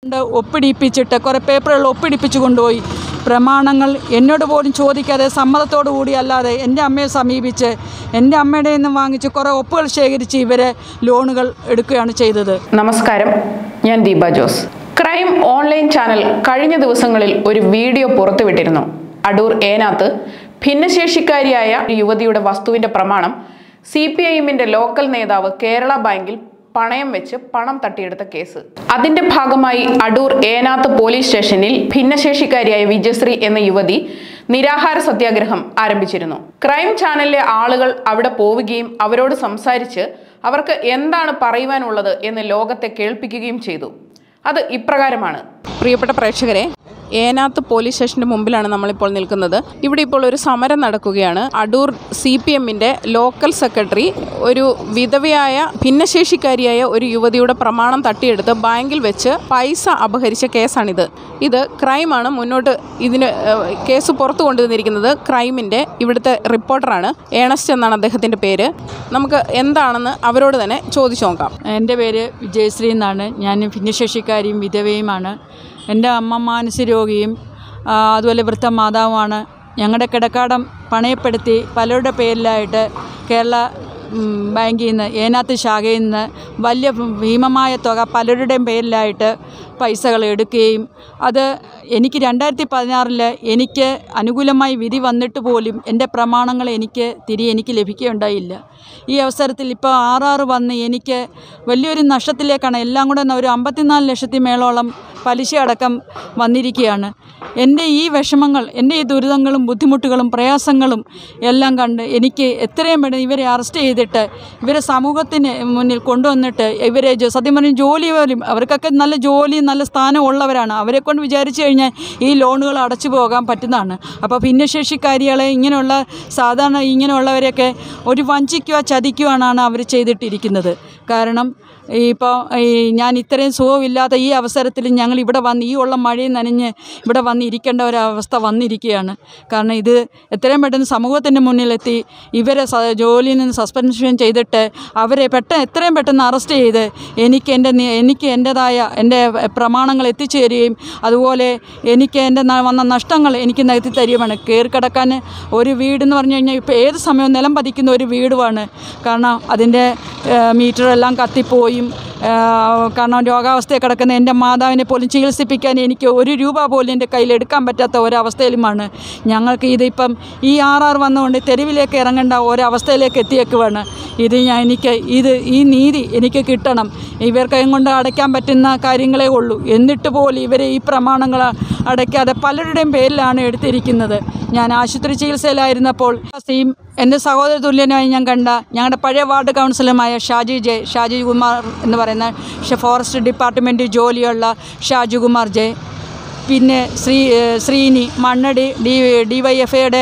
ണ്ട് ഒപ്പിടിപ്പിച്ചിട്ട് കുറേ പേപ്പറുകൾ ഒപ്പിടിപ്പിച്ച് കൊണ്ടുപോയി പ്രമാണങ്ങൾ എന്നോട് പോലും ചോദിക്കാതെ സമ്മതത്തോടു കൂടി അല്ലാതെ എൻ്റെ അമ്മയെ സമീപിച്ച് എൻ്റെ അമ്മയുടെ നിന്നും വാങ്ങിച്ച് കുറേ ഒപ്പുകൾ ശേഖരിച്ച് ഇവരെ ലോണുകൾ എടുക്കുകയാണ് ചെയ്തത് നമസ്കാരം ഞാൻ Deepa Jose crime online channel കഴിഞ്ഞ ദിവസങ്ങളിൽ ഒരു വീഡിയോ പുറത്തുവിട്ടിരുന്നു അടൂർ ഏനാത്ത് ഭിന്നശേഷിക്കാരിയായ ഒരു യുവതിയുടെ വസ്തുവിന്റെ പ്രമാണം സി പി ഐ എമ്മിന്റെ ലോക്കൽ നേതാവ് കേരള ബാങ്കിൽ പണയം വെച്ച് പണം തട്ടിയെടുത്ത കേസ് അതിന്റെ ഭാഗമായി അടൂർ ഏനാത്ത് പോലീസ് സ്റ്റേഷനിൽ ഭിന്നശേഷിക്കാരിയായ വിജയശ്രീ എന്ന യുവതി നിരാഹാര സത്യാഗ്രഹം ആരംഭിച്ചിരുന്നു ക്രൈം ചാനലിലെ ആളുകൾ അവിടെ പോവുകയും അവരോട് സംസാരിച്ച് അവർക്ക് എന്താണ് പറയുവാനുള്ളത് എന്ന് ലോകത്തെ കേൾപ്പിക്കുകയും ചെയ്തു അത് ഇപ്രകാരമാണ് പ്രിയപ്പെട്ട പ്രേക്ഷകരെ ഏനാത്ത് പോലീസ് സ്റ്റേഷന്റെ മുമ്പിലാണ് നമ്മളിപ്പോൾ നിൽക്കുന്നത് ഇവിടെ ഇപ്പോൾ ഒരു സമരം നടക്കുകയാണ് അടൂർ സി പി എമ്മിന്റെ ലോക്കൽ സെക്രട്ടറി ഒരു വിധവയായ ഭിന്നശേഷിക്കാരിയായ ഒരു യുവതിയുടെ പ്രമാണം തട്ടിയെടുത്ത് ബാങ്കിൽ വെച്ച് പൈസ അപഹരിച്ച കേസാണിത് ഇത് ക്രൈമാണ് മുന്നോട്ട് ഇതിന് ഏഹ്, കേസ് പുറത്തു കൊണ്ടുവന്നിരിക്കുന്നത് ക്രൈമിന്റെ ഇവിടുത്തെ റിപ്പോർട്ടറാണ് ഏണസ്റ്റ് എന്നാണ് അദ്ദേഹത്തിന്റെ പേര് നമുക്ക് എന്താണെന്ന് അവരോട് തന്നെ ചോദിച്ചു നോക്കാം എൻ്റെ പേര് വിജയശ്രീ എന്നാണ് ഞാൻ ഭിന്നശേഷിക്കാരിയും വിധവയുമാണ് എൻ്റെ അമ്മ മാനസിക രോഗിയും ആ, അതുപോലെ വൃദ്ധ മാതാവുമാണ് ഞങ്ങളുടെ കിടക്കാടം പണയപ്പെടുത്തി പലരുടെ പേരിലായിട്ട് കേരള ഉം, ബാങ്കിൽ നിന്ന് ഏനാത്ത് ശാഖയിൽ നിന്ന് വലിയ ഭീമമായ തുക പലരുടെയും പേരിലായിട്ട് പൈസകൾ എടുക്കുകയും അത് എനിക്ക് രണ്ടായിരത്തി പതിനാറിൽ എനിക്ക് അനുകൂലമായി വിധി വന്നിട്ട് പോലും എൻ്റെ പ്രമാണങ്ങൾ എനിക്ക് തിരികെ എനിക്ക് ലഭിക്കുകയുണ്ടായില്ല ഈ അവസരത്തിൽ ഇപ്പോൾ ആറാറ് വന്ന് എനിക്ക് വലിയൊരു നഷ്ടത്തിലേക്കാണ് എല്ലാം കൂടെ ഒരു അമ്പത്തിനാല് ലക്ഷത്തി മേളോളം പലിശ അടക്കം വന്നിരിക്കുകയാണ് എൻ്റെ ഈ വിഷമങ്ങൾ എൻ്റെ ഈ ദുരിതങ്ങളും ബുദ്ധിമുട്ടുകളും പ്രയാസങ്ങളും എല്ലാം കണ്ട് എനിക്ക് എത്രയും പെട്ടെന്ന് ഇവരെ അറസ്റ്റ് ചെയ്തിട്ട് ഇവരെ സമൂഹത്തിന് മുന്നിൽ കൊണ്ടുവന്നിട്ട് ഇവരെ ജോ- സത്യം പറഞ്ഞാൽ ജോലി പോലും അവർക്കൊക്കെ നല്ല ജോലി നല്ല സ്ഥാനം ഉള്ളവരാണ് അവരെ കൊണ്ട് വിചാരിച്ചു കഴിഞ്ഞാൽ ഈ ലോണുകൾ അടച്ചു പോകാൻ പറ്റുന്നതാണ് അപ്പോൾ ഭിന്നശേഷിക്കാരികളെ ഇങ്ങനെയുള്ള സാധാരണ ഇങ്ങനെയുള്ളവരെയൊക്കെ ഒരു വഞ്ചിക്കുക ചതിക്കുവാനാണ് അവർ ചെയ്തിട്ടിരിക്കുന്നത് കാരണം ഇപ്പോൾ ഈ ഞാൻ ഇത്രയും സുഖമില്ലാത്ത ഈ അവസരത്തിൽ ഞങ്ങൾ ഇവിടെ വന്ന് ഈ ഉള്ള മഴയും നനഞ്ഞ് ഇവിടെ വന്ന് ഇരിക്കേണ്ട ഒരവസ്ഥ വന്നിരിക്കുകയാണ് കാരണം ഇത് എത്രയും പെട്ടെന്ന് സമൂഹത്തിൻ്റെ മുന്നിലെത്തി ഇവരെ സ ജോലിയിൽ നിന്ന് സസ്പെൻഷൻ ചെയ്തിട്ട് അവരെ പെട്ടെന്ന് എത്രയും പെട്ടെന്ന് അറസ്റ്റ് ചെയ്ത് എനിക്ക് എൻ്റെ നി- എനിക്ക് എൻ്റെതായ എൻ്റെ പ്രമാണങ്ങൾ എത്തിച്ചു തരികയും അതുപോലെ എനിക്ക് എൻ്റെ ന- വന്ന നഷ്ടങ്ങൾ എനിക്ക് നികത്തി തരികയുമാണ് കയറി കിടക്കാൻ ഒരു വീടെന്ന് പറഞ്ഞു കഴിഞ്ഞാൽ ഇപ്പോൾ ഏത് സമയവും നിലം പതിക്കുന്ന ഒരു വീടുമാണ് കാരണം അതിൻ്റെ മീറ്ററെല്ലാം കത്തിപ്പോയും ആ, കാരണം രോഗാവസ്ഥയിൽ കിടക്കുന്ന എൻ്റെ മാതാവിനെ പോലും ചികിത്സിപ്പിക്കാൻ എനിക്ക് ഒരു രൂപ പോലും എൻ്റെ കയ്യിൽ എടുക്കാൻ പറ്റാത്ത ഒരവസ്ഥയിലുമാണ് ഞങ്ങൾക്ക് ഇതിപ്പം ഈ ആറാറ് വന്നുകൊണ്ട് തെരുവിലേക്ക് ഇറങ്ങേണ്ട ഒരവസ്ഥയിലേക്ക് എത്തിയേക്കുവാണ് ഇത് ഞാൻ എനിക്ക് ഇത് ഈ നീതി എനിക്ക് കിട്ടണം ഇവർക്ക് കൊണ്ട് അടയ്ക്കാൻ പറ്റുന്ന കാര്യങ്ങളേ ഉള്ളൂ എന്നിട്ട് പോലും ഇവരെ ഈ പ്രമാണങ്ങൾ അടയ്ക്കാതെ പലരുടെയും പേരിലാണ് എടുത്തിരിക്കുന്നത് ഞാൻ ആശുപത്രി ചികിത്സയിലായിരുന്നപ്പോൾ സെയിം എൻ്റെ സഹോദര തുല്യനായി ഞാൻ കണ്ട ഞങ്ങളുടെ പഴയ വാർഡ് കൗൺസിലറുമായ ഷാജി ജെ ഷാജി കുമാർ എന്ന് പറയുന്ന ഷ- ഫോറസ്റ്റ് ഡിപ്പാർട്ട്മെൻറ്റ് ജോലിയുള്ള ഷാജു കുമാർ ജെ പിന്നെ ശ്രീ ഏഹ് Sreeni Mannadi D D Y F ഐയുടെ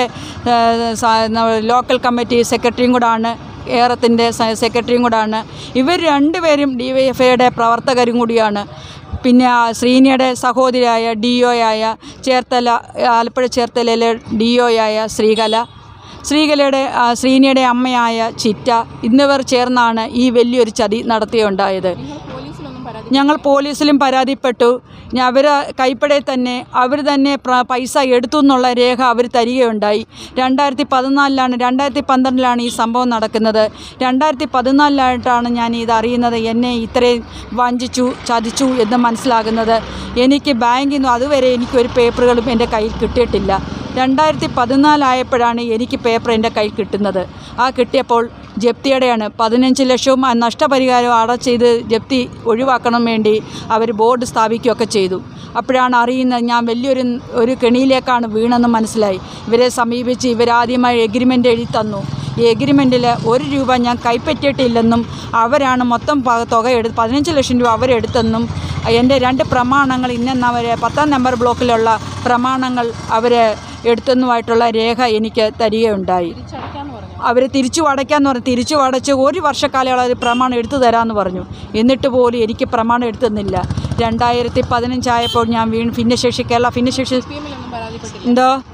ലോക്കൽ കമ്മിറ്റി സെക്രട്ടറിയും കൂടാണ് ഏറത്തിൻ്റെ സെക്രട്ടറിയും കൂടാണ് ഇവർ രണ്ടുപേരും ഡി വൈ എഫ് ഐയുടെ പ്രവർത്തകരും കൂടിയാണ് പിന്നെ ആ ശ്രീനിയുടെ സഹോദരിയായ ഡി ഒയായ ചേർത്തല ആലപ്പുഴ ചേർത്തലയിലെ ഡി ഒയായ ശ്രീകല ശ്രീകലയുടെ ആ, ശ്രീനിയുടെ അമ്മയായ ചിറ്റ എന്നിവർ ചേർന്നാണ് ഈ വലിയൊരു ചതി നടത്തിയുണ്ടായത് ഞങ്ങൾ പോലീസിലും പരാതിപ്പെട്ടു അവർ കൈപ്പടയിൽ തന്നെ അവർ തന്നെ പ്ര- പൈസ എടുത്തു എന്നുള്ള രേഖ അവർ തരികയുണ്ടായി രണ്ടായിരത്തി പതിനാലിലാണ് രണ്ടായിരത്തി പന്ത്രണ്ടിലാണ് ഈ സംഭവം നടക്കുന്നത് രണ്ടായിരത്തി പതിനാലിലായിട്ടാണ് ഞാൻ ഇത് അറിയുന്നത് എന്നെ ഇത്രയും വഞ്ചിച്ചു ചതിച്ചു എന്ന് മനസ്സിലാകുന്നത് എനിക്ക് ബാങ്കിൽ നിന്ന് അതുവരെ എനിക്കൊരു പേപ്പറുകളും എൻ്റെ കയ്യിൽ കിട്ടിയിട്ടില്ല രണ്ടായിരത്തി പതിനാലായപ്പോഴാണ് എനിക്ക് പേപ്പർ എൻ്റെ കയ്യിൽ കിട്ടുന്നത് ആ കിട്ടിയപ്പോൾ ജപ്തിയുടെയാണ് പതിനഞ്ച് ലക്ഷവും ആ നഷ്ടപരിഹാരവും അടച്ചെയ്ത് ജപ്തി ഒഴിവാക്കണം വേണ്ടി അവർ ബോർഡ് സ്ഥാപിക്കുകയൊക്കെ ചെയ്തു അപ്പോഴാണ് അറിയുന്നത് ഞാൻ വലിയൊരു ഒരു കെണിയിലേക്കാണ് വീണെന്ന് മനസ്സിലായി ഇവരെ സമീപിച്ച് ഇവരാദ്യമായി എഗ്രിമെൻ്റ് എഴുതി തന്നു ഈ എഗ്രിമെൻറ്റിൽ ഒരു രൂപ ഞാൻ കൈപ്പറ്റിയിട്ടില്ലെന്നും അവരാണ് മൊത്തം പ- തുക എടുത്ത് പതിനഞ്ച് ലക്ഷം രൂപ അവരെടുത്തെന്നും എൻ്റെ രണ്ട് പ്രമാണങ്ങൾ ഇന്നവരെ പത്താം നമ്പർ ബ്ലോക്കിലുള്ള പ്രമാണങ്ങൾ അവർ എടുത്തെന്നുമായിട്ടുള്ള രേഖ എനിക്ക് തരികയുണ്ടായി അവർ തിരിച്ചു അടയ്ക്കാന്ന് പറഞ്ഞു തിരിച്ചു അടച്ച് ഒരു വർഷക്കാലം അവർ പ്രമാണം എടുത്തു തരാമെന്ന് പറഞ്ഞു എന്നിട്ട് പോലും എനിക്ക് പ്രമാണം എടുത്തു തന്നില്ല രണ്ടായിരത്തി പതിനഞ്ചായപ്പോൾ ഞാൻ വീണ് ഭിന്നശേഷി കേരള ഭിന്നശേഷി എന്തോ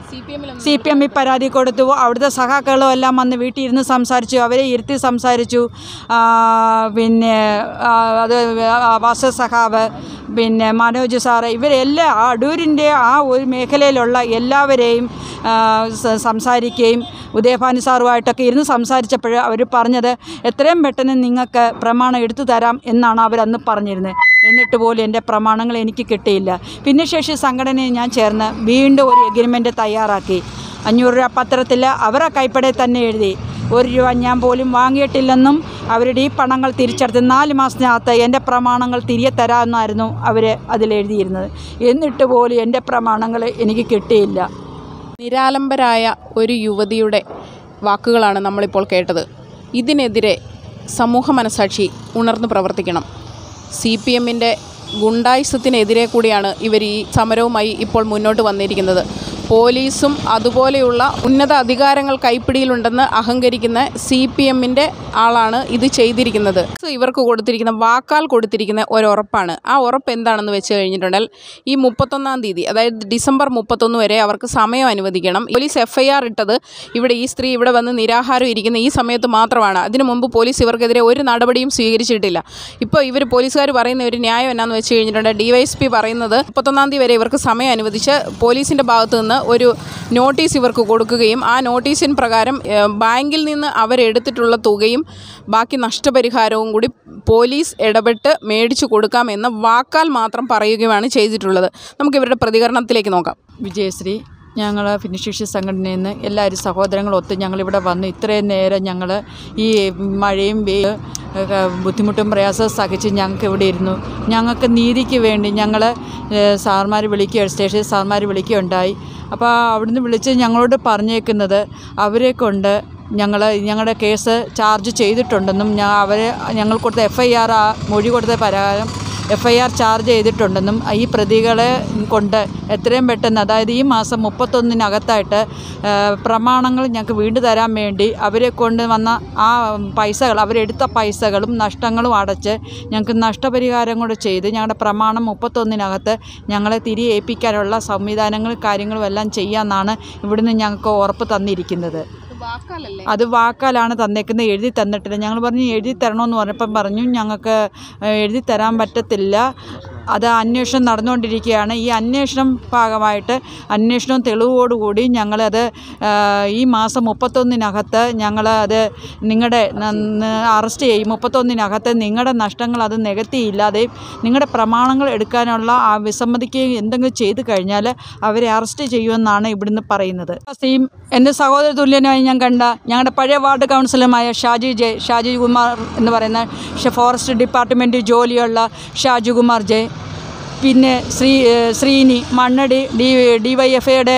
സി പി എമ്മിൽ പരാതി കൊടുത്തു അവിടുത്തെ സഹാക്കളും എല്ലാം വന്ന് വീട്ടിൽ ഇരുന്ന് സംസാരിച്ചു അവരെ ഇരുത്തി സംസാരിച്ചു ആ, പിന്നെ ആ, അത് വാസ സഖാവ് പിന്നെ മനോജ് സാറ് ഇവരെല്ലാം ആ അടൂരിൻ്റെ ആ ഒരു മേഖലയിലുള്ള എല്ലാവരെയും ആ, സ- സംസാരിക്കുകയും ഉദയഭാനു സാറുമായിട്ടൊക്കെ ഇരുന്ന് സംസാരിച്ചപ്പോൾ അവർ പറഞ്ഞത് എത്രയും പെട്ടെന്ന് നിങ്ങൾക്ക് പ്രമാണം എടുത്തു തരാം എന്നാണ് അവരന്ന് പറഞ്ഞിരുന്നത് എന്നിട്ട് പോലും എൻ്റെ പ്രമാണങ്ങൾ എനിക്ക് കിട്ടിയില്ല ഭിന്നശേഷി സംഘടനയിൽ ഞാൻ ചേർന്ന് വീണ്ടും ഒരു എഗ്രിമെൻ്റ് തയ്യാറാക്കി അഞ്ഞൂറ് രൂപ പത്രത്തിൽ അവരെ കൈപ്പടയിൽ തന്നെ എഴുതി ഒരു രൂപ ഞാൻ പോലും വാങ്ങിയിട്ടില്ലെന്നും അവരുടെ ഈ പണങ്ങൾ തിരിച്ചെടുത്ത് നാല് മാസത്തിനകത്ത് എൻ്റെ പ്രമാണങ്ങൾ തിരികെ തരാമെന്നായിരുന്നു അവർ അതിലെഴുതിയിരുന്നത് എന്നിട്ട് പോലും എൻ്റെ പ്രമാണങ്ങൾ എനിക്ക് കിട്ടിയില്ല നിരാലംബരായ ഒരു യുവതിയുടെ വാക്കുകളാണ് നമ്മളിപ്പോൾ കേട്ടത് ഇതിനെതിരെ സമൂഹ മനസാക്ഷി ഉണർന്നു പ്രവർത്തിക്കണം സി പി എമ്മിൻ്റെ ഗുണ്ടായുസത്തിനെതിരെ കൂടിയാണ് ഇവർ ഈ സമരവുമായി ഇപ്പോൾ മുന്നോട്ട് വന്നിരിക്കുന്നത് പോലീസും അതുപോലെയുള്ള ഉന്നത അധികാരങ്ങൾ കൈപ്പിടിയിലുണ്ടെന്ന് അഹങ്കരിക്കുന്ന സി പി എമ്മിൻ്റെ ആളാണ് ഇത് ചെയ്തിരിക്കുന്നത് ഇവർക്ക് കൊടുത്തിരിക്കുന്ന വാക്കാൽ കൊടുത്തിരിക്കുന്ന ഒരു ഉറപ്പാണ് ആ ഉറപ്പ് എന്താണെന്ന് വെച്ച് കഴിഞ്ഞിട്ടുണ്ടെങ്കിൽ ഈ മുപ്പത്തൊന്നാം തീയതി അതായത് ഡിസംബർ മുപ്പത്തൊന്ന് വരെ അവർക്ക് സമയം അനുവദിക്കണം പോലീസ് എഫ് ഐ ആർ ഇട്ടത് ഇവിടെ ഈ സ്ത്രീ ഇവിടെ വന്ന് നിരാഹാരം ഇരിക്കുന്ന ഈ സമയത്ത് മാത്രമാണ് അതിനു മുമ്പ് പോലീസ് ഇവർക്കെതിരെ ഒരു നടപടിയും സ്വീകരിച്ചിട്ടില്ല ഇപ്പോൾ ഇവർ പോലീസുകാർ പറയുന്ന ഒരു ന്യായം എന്നാന്ന് വെച്ച് കഴിഞ്ഞിട്ടുണ്ട് ഡിവൈഎസ്പി പറയുന്നത് മുപ്പത്തൊന്നാം തീയതി വരെ ഇവർക്ക് സമയം അനുവദിച്ച് പോലീസിൻ്റെ ഭാഗത്തു നിന്ന് ഒരു നോട്ടീസ് ഇവർക്ക് കൊടുക്കുകയും ആ നോട്ടീസിന് പ്രകാരം ഏഹ്, ബാങ്കിൽ നിന്ന് അവരെടുത്തിട്ടുള്ള തുകയും ബാക്കി നഷ്ടപരിഹാരവും കൂടി പോലീസ് ഇടപെട്ട് മേടിച്ചു കൊടുക്കാമെന്ന് വാക്കാൽ മാത്രം പറയുകയുമാണ് ചെയ്തിട്ടുള്ളത് നമുക്ക് ഇവരുടെ പ്രതികരണത്തിലേക്ക് നോക്കാം വിജയശ്രീ ഞങ്ങൾ ഭിന്നശേഷി സംഘടനയിൽ നിന്ന് എല്ലാവരും സഹോദരങ്ങളൊത്ത് ഞങ്ങളിവിടെ വന്നു ഇത്രയും നേരം ഞങ്ങൾ ഈ മഴയും വെയിൽ ബുദ്ധിമുട്ടും പ്രയാസവും സഹിച്ച് ഞങ്ങൾക്ക് ഇവിടെ ഇരുന്നു ഞങ്ങൾക്ക് നീതിക്ക് വേണ്ടി ഞങ്ങൾ സാർമാർ വിളിക്കുക സ്റ്റേഷൻ സാർമാർ വിളിക്കുകയുണ്ടായി അപ്പോൾ അവിടുന്ന് വിളിച്ച് ഞങ്ങളോട് പറഞ്ഞേക്കുന്നത് അവരെ കൊണ്ട് ഞങ്ങൾ ഞങ്ങളുടെ കേസ് ചാർജ് ചെയ്തിട്ടുണ്ടെന്നും ഞാൻ അവരെ ഞങ്ങൾ കൊടുത്ത എഫ് ഐ ആർ മൊഴി കൊടുത്ത പ്രകാരം എഫ് ഐ ആർ ചാർജ് ചെയ്തിട്ടുണ്ടെന്നും ഈ പ്രതികളെ കൊണ്ട് എത്രയും പെട്ടെന്ന് അതായത് ഈ മാസം മുപ്പത്തൊന്നിനകത്തായിട്ട് ആ, പ്രമാണങ്ങൾ ഞങ്ങൾക്ക് വീണ്ടും തരാൻ വേണ്ടി അവരെ കൊണ്ട് വന്ന ആ പൈസകൾ അവരെടുത്ത പൈസകളും നഷ്ടങ്ങളും അടച്ച് ഞങ്ങൾക്ക് നഷ്ടപരിഹാരം കൂടെ ചെയ്ത് ഞങ്ങളുടെ പ്രമാണം മുപ്പത്തൊന്നിനകത്ത് ഞങ്ങളെ തിരികെ ഏൽപ്പിക്കാനുള്ള സംവിധാനങ്ങളും കാര്യങ്ങളും എല്ലാം ചെയ്യാമെന്നാണ് ഇവിടുന്ന് ഞങ്ങൾക്ക് ഉറപ്പ് തന്നിരിക്കുന്നത് വാക്കാലല്ലേ അത് വാക്കാലാണ് തന്നേക്കുന്നത് എഴുതി തന്നിട്ടില്ല ഞങ്ങൾ പറഞ്ഞു എഴുതി തരണമെന്ന് പറഞ്ഞപ്പം പറഞ്ഞു ഞങ്ങൾക്ക് ഏഹ്, എഴുതി തരാൻ പറ്റത്തില്ല അത് അന്വേഷണം നടന്നുകൊണ്ടിരിക്കുകയാണ് ഈ അന്വേഷണം ഭാഗമായിട്ട് അന്വേഷണവും തെളിവോടുകൂടി ഞങ്ങളത് ഏഹ്, ഈ മാസം മുപ്പത്തൊന്നിനകത്ത് ഞങ്ങൾ അത് നിങ്ങളുടെ അറസ്റ്റ് ചെയ്യും മുപ്പത്തൊന്നിനകത്ത് നിങ്ങളുടെ നഷ്ടങ്ങൾ അത് നികത്തിയില്ലാതെയും നിങ്ങളുടെ പ്രമാണങ്ങൾ എടുക്കാനുള്ള ആ വിസമ്മതിക്കുകയും എന്തെങ്കിലും ചെയ്തു കഴിഞ്ഞാൽ അവരെ അറസ്റ്റ് ചെയ്യുമെന്നാണ് ഇവിടുന്ന് പറയുന്നത് സീം എൻ്റെ സഹോദര തുല്യനായി ഞാൻ കണ്ട ഞങ്ങളുടെ പഴയ വാർഡ് കൗൺസിലറുമായ ഷാജി ജെ ഷാജി കുമാർ എന്ന് പറയുന്ന ഷ- ഫോറസ്റ്റ് ഡിപ്പാർട്ട്മെൻറ്റ് ജോലിയുള്ള ഷാജു കുമാർ ജെ പിന്നെ ശ്രീ ഏഹ് Sreeni Mannadi D D Y F ഐയുടെ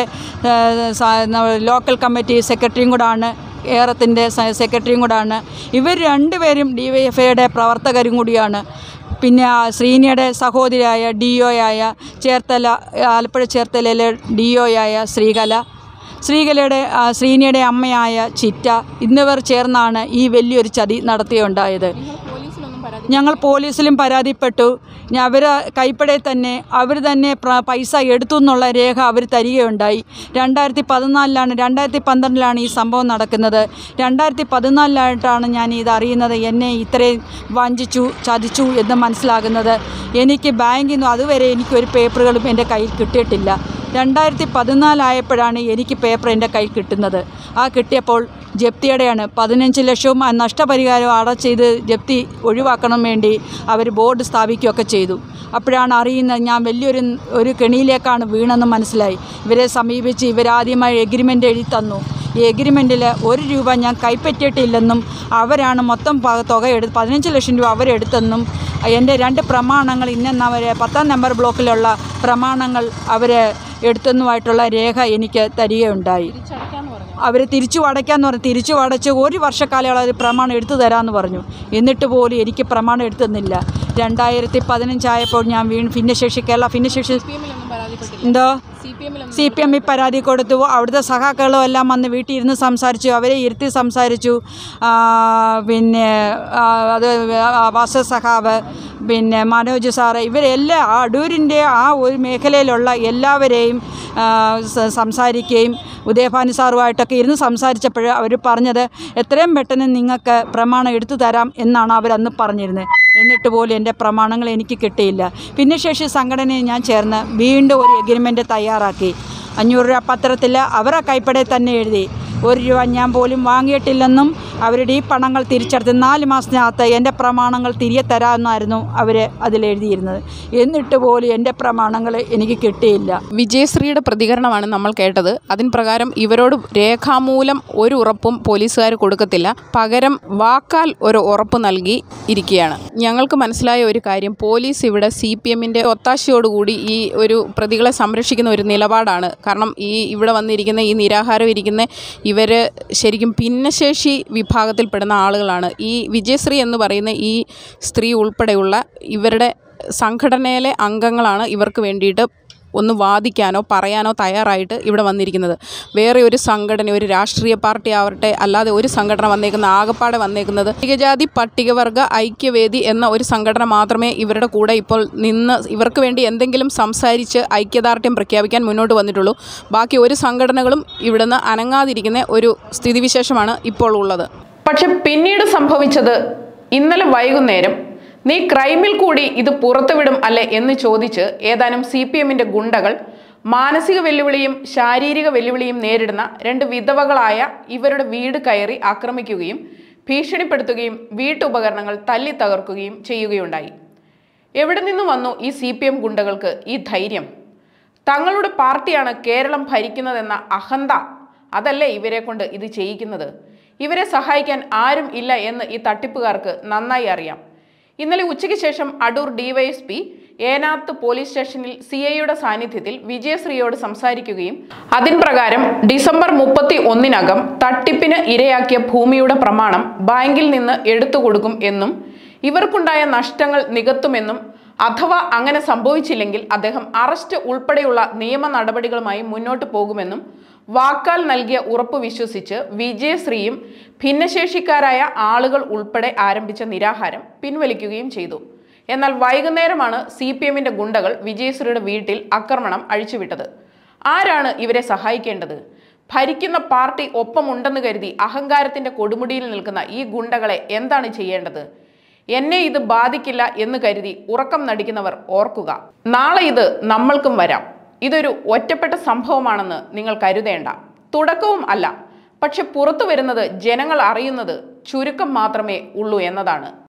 ലോക്കൽ കമ്മിറ്റി സെക്രട്ടറിയും കൂടാണ് ഏറത്തിൻ്റെ സെക്രട്ടറിയും കൂടാണ് ഇവർ രണ്ടുപേരും ഡി വൈ എഫ് ഐയുടെ പ്രവർത്തകരും കൂടിയാണ് പിന്നെ ആ ശ്രീനിയുടെ സഹോദരിയായ ഡി ഒയായ ചേർത്തല ആലപ്പുഴ ചേർത്തലയിലെ ഡി ഒയായ ശ്രീകല ശ്രീകലയുടെ ആ, ശ്രീനിയുടെ അമ്മയായ ചിറ്റ എന്നിവർ ചേർന്നാണ് ഈ വലിയൊരു ചതി നടത്തിയുണ്ടായത് പോലീസിലൊന്നും പരാതി ഞങ്ങൾ പോലീസിലും പരാതിപ്പെട്ടു അവർ കൈപ്പടയിൽ തന്നെ അവർ തന്നെ പ്ര- പൈസ എടുത്തു എന്നുള്ള രേഖ അവർ തരികയുണ്ടായി രണ്ടായിരത്തി പതിനാലിലാണ് രണ്ടായിരത്തി പന്ത്രണ്ടിലാണ് ഈ സംഭവം നടക്കുന്നത് രണ്ടായിരത്തി പതിനാലിലായിട്ടാണ് ഞാൻ ഇത് അറിയുന്നത് എന്നെ ഇത്രയും വഞ്ചിച്ചു ചതിച്ചു എന്ന് മനസ്സിലാകുന്നത് എനിക്ക് ബാങ്കിൽ നിന്ന് അതുവരെ എനിക്കൊരു പേപ്പറുകളും എൻ്റെ കയ്യിൽ കിട്ടിയിട്ടില്ല രണ്ടായിരത്തി പതിനാലായപ്പോഴാണ് എനിക്ക് പേപ്പർ എൻ്റെ കയ്യിൽ കിട്ടുന്നത് ആ കിട്ടിയപ്പോൾ ജപ്തിയുടെയാണ് പതിനഞ്ച് ലക്ഷവും ആ നഷ്ടപരിഹാരവും അടച്ചെയ്ത് ജപ്തി ഒഴിവാക്കണം വേണ്ടി അവർ ബോർഡ് സ്ഥാപിക്കുകയൊക്കെ ചെയ്തു അപ്പോഴാണ് അറിയുന്നത് ഞാൻ വലിയൊരു ഒരു കെണിയിലേക്കാണ് വീണെന്ന് മനസ്സിലായി ഇവരെ സമീപിച്ച് ഇവരാദ്യമായി എഗ്രിമെൻ്റ് എഴുതി തന്നു ഈ എഗ്രിമെൻറ്റിൽ ഒരു രൂപ ഞാൻ കൈപ്പറ്റിയിട്ടില്ലെന്നും അവരാണ് മൊത്തം പ- തുക എടുത്ത് പതിനഞ്ച് ലക്ഷം രൂപ അവരെടുത്തെന്നും എൻ്റെ രണ്ട് പ്രമാണങ്ങൾ ഇന്നെന്നവരെ പത്താം നമ്പർ ബ്ലോക്കിലുള്ള പ്രമാണങ്ങൾ അവർ എടുത്തെന്നുമായിട്ടുള്ള രേഖ എനിക്ക് തരികയുണ്ടായി തിരിച്ചടയ്ക്കാന്ന് പറഞ്ഞു അവർ തിരിച്ചു അടയ്ക്കാന്ന് പറഞ്ഞു തിരിച്ചു അടച്ച് ഒരു വർഷക്കാലം അവർ പ്രമാണം എടുത്തു തരാമെന്ന് പറഞ്ഞു എന്നിട്ട് പോലും എനിക്ക് പ്രമാണം എടുത്തു തന്നില്ല രണ്ടായിരത്തി പതിനഞ്ചായപ്പോൾ ഞാൻ വീണ് ഭിന്നശേഷി കേരള ഭിന്നശേഷി പി എമ്മിലൊന്നും പരാതിപ്പെട്ടില്ല എന്തോ സി പി എമ്മിൽ പരാതി കൊടുത്തു അവിടുത്തെ സഹാക്കളും എല്ലാം വന്ന് വീട്ടിൽ ഇരുന്ന് സംസാരിച്ചു അവരെ ഇരുത്തി സംസാരിച്ചു ആ, പിന്നെ ആ, അത് വാസ സഖാവ് പിന്നെ മനോജ് സാറ് ഇവരെല്ലാം ആ അടൂരിൻ്റെ ആ ഒരു മേഖലയിലുള്ള എല്ലാവരെയും ആ, സ- സംസാരിക്കുകയും ഉദയഭാനു സാറുമായിട്ടൊക്കെ ഇരുന്ന് സംസാരിച്ചപ്പോൾ അവർ പറഞ്ഞത് എത്രയും പെട്ടെന്ന് നിങ്ങൾക്ക് പ്രമാണം എടുത്തു തരാം എന്നാണ് അവരന്ന് പറഞ്ഞിരുന്നത് എന്നിട്ട് പോലും എൻ്റെ പ്രമാണങ്ങൾ എനിക്ക് കിട്ടിയില്ല ഭിന്നശേഷി സംഘടനയിൽ ഞാൻ ചേർന്ന് വീണ്ടും ഒരു എഗ്രിമെൻ്റ് തയ്യാറാക്കി അഞ്ഞൂറ് രൂപ പത്രത്തിൽ അവരെ കൈപ്പടയിൽ തന്നെ എഴുതി ഒരു രൂപ ഞാൻ പോലും വാങ്ങിയിട്ടില്ലെന്നും അവരുടെ ഈ പണങ്ങൾ തിരിച്ചെടുത്ത് നാല് മാസത്തിനകത്ത് എൻ്റെ പ്രമാണങ്ങൾ തിരികെ തരാമെന്നായിരുന്നു അവർ അതിലെഴുതിയിരുന്നത് എന്നിട്ട് പോലും എൻ്റെ പ്രമാണങ്ങൾ എനിക്ക് കിട്ടിയില്ല വിജയശ്രീയുടെ പ്രതികരണമാണ് നമ്മൾ കേട്ടത് അതിൻ പ്രകാരം ഇവരോട് രേഖാമൂലം ഒരു ഉറപ്പും പോലീസുകാർ കൊടുക്കത്തില്ല പകരം വാക്കാൽ ഒരു ഉറപ്പ് നൽകി ഇരിക്കുകയാണ് ഞങ്ങൾക്ക് മനസ്സിലായ ഒരു കാര്യം പോലീസ് ഇവിടെ സി പി എമ്മിൻ്റെ ഒത്താശയോടുകൂടി ഈ ഒരു പ്രതികളെ സംരക്ഷിക്കുന്ന ഒരു നിലപാടാണ് കാരണം ഈ ഇവിടെ വന്നിരിക്കുന്ന ഈ നിരാഹാരം ഇരിക്കുന്ന ഇവർ ശരിക്കും ഭിന്നശേഷി വിഭാഗത്തിൽപ്പെടുന്ന ആളുകളാണ് ഈ വിജയശ്രീ എന്ന് പറയുന്ന ഈ സ്ത്രീ ഉൾപ്പെടെയുള്ള ഇവരുടെ സംഘടനയിലെ അംഗങ്ങളാണ് ഇവർക്ക് വേണ്ടിയിട്ട് ഒന്ന് വാദിക്കാനോ പറയാനോ തയ്യാറായിട്ട് ഇവിടെ വന്നിരിക്കുന്നത് വേറെ ഒരു സംഘടന ഒരു രാഷ്ട്രീയ പാർട്ടി ആവട്ടെ അല്ലാതെ ഒരു സംഘടന വന്നേക്കുന്ന ആകപ്പാടെ വന്നേക്കുന്നത് പട്ടികജാതി പട്ടികവർഗ ഐക്യവേദി എന്ന ഒരു സംഘടന മാത്രമേ ഇവരുടെ കൂടെ ഇപ്പോൾ നിന്ന് ഇവർക്ക് വേണ്ടി എന്തെങ്കിലും സംസാരിച്ച് ഐക്യദാർഢ്യം പ്രഖ്യാപിക്കാൻ മുന്നോട്ട് വന്നിട്ടുള്ളൂ ബാക്കി ഒരു സംഘടനകളും ഇവിടുന്ന് അനങ്ങാതിരിക്കുന്ന ഒരു സ്ഥിതിവിശേഷമാണ് ഇപ്പോൾ ഉള്ളത് പക്ഷെ പിന്നീട് സംഭവിച്ചത് ഇന്നലെ വൈകുന്നേരം നീ ക്രൈമിൽ കൂടി ഇത് പുറത്തുവിടും അല്ലേ എന്ന് ചോദിച്ച് ഏതാനും സി പി എമ്മിൻ്റെ ഗുണ്ടകൾ മാനസിക വെല്ലുവിളിയും ശാരീരിക വെല്ലുവിളിയും നേരിടുന്ന രണ്ട് വിധവകളായ ഇവരുടെ വീട് കയറി ആക്രമിക്കുകയും ഭീഷണിപ്പെടുത്തുകയും വീട്ടുപകരണങ്ങൾ തല്ലി തകർക്കുകയും ചെയ്യുകയുണ്ടായി എവിടെ നിന്ന് വന്നു ഈ സി പി എം ഗുണ്ടകൾക്ക് ഈ ധൈര്യം തങ്ങളുടെ പാർട്ടിയാണ് കേരളം ഭരിക്കുന്നതെന്ന അഹന്ത അതല്ലേ ഇവരെ കൊണ്ട് ഇത് ചെയ്യിക്കുന്നത് ഇവരെ സഹായിക്കാൻ ആരും ഇല്ല എന്ന് ഈ തട്ടിപ്പുകാർക്ക് നന്നായി അറിയാം ഇന്നലെ ഉച്ചയ്ക്ക് ശേഷം അടൂർ ഡിവൈഎസ്പി ഏനാത്ത് പോലീസ് സ്റ്റേഷനിൽ സി ഐയുടെ സാന്നിധ്യത്തിൽ വിജയശ്രീയോട് സംസാരിക്കുകയും അതിൻ പ്രകാരം ഡിസംബർ മുപ്പത്തി ഒന്നിനകം തട്ടിപ്പിന് ഇരയാക്കിയ ഭൂമിയുടെ പ്രമാണം ബാങ്കിൽ നിന്ന് എടുത്തു കൊടുക്കും എന്നും ഇവർക്കുണ്ടായ നഷ്ടങ്ങൾ നികത്തുമെന്നും അഥവാ അങ്ങനെ സംഭവിച്ചില്ലെങ്കിൽ അദ്ദേഹം അറസ്റ്റ് ഉൾപ്പെടെയുള്ള നിയമ നടപടികളുമായി മുന്നോട്ട് പോകുമെന്നും വാക്കാൽ നൽകിയ ഉറപ്പ് വിശ്വസിച്ച് വിജയശ്രീയും ഭിന്നശേഷിക്കാരായ ആളുകൾ ഉൾപ്പെടെ ആരംഭിച്ച നിരാഹാരം പിൻവലിക്കുകയും ചെയ്തു എന്നാൽ വൈകുന്നേരമാണ് സി പി എമ്മിന്റെ ഗുണ്ടകൾ വിജയശ്രീയുടെ വീട്ടിൽ ആക്രമണം അഴിച്ചുവിട്ടത് ആരാണ് ഇവരെ സഹായിക്കേണ്ടത് ഭരിക്കുന്ന പാർട്ടി ഒപ്പമുണ്ടെന്ന് കരുതി അഹങ്കാരത്തിന്റെ കൊടുമുടിയിൽ നിൽക്കുന്ന ഈ ഗുണ്ടകളെ എന്താണ് ചെയ്യേണ്ടത് എന്നെ ഇത് ബാധിക്കില്ല എന്ന് കരുതി ഉറക്കം നടിക്കുന്നവർ ഓർക്കുക നാളെ ഇത് നമ്മൾക്കും വരാം ഇതൊരു ഒറ്റപ്പെട്ട സംഭവമാണെന്ന് നിങ്ങൾ കരുതേണ്ട തുടക്കവും അല്ല പക്ഷെ പുറത്തു വരുന്നത് ജനങ്ങൾ അറിയുന്നത് ചുരുക്കം മാത്രമേ ഉള്ളൂ എന്നതാണ്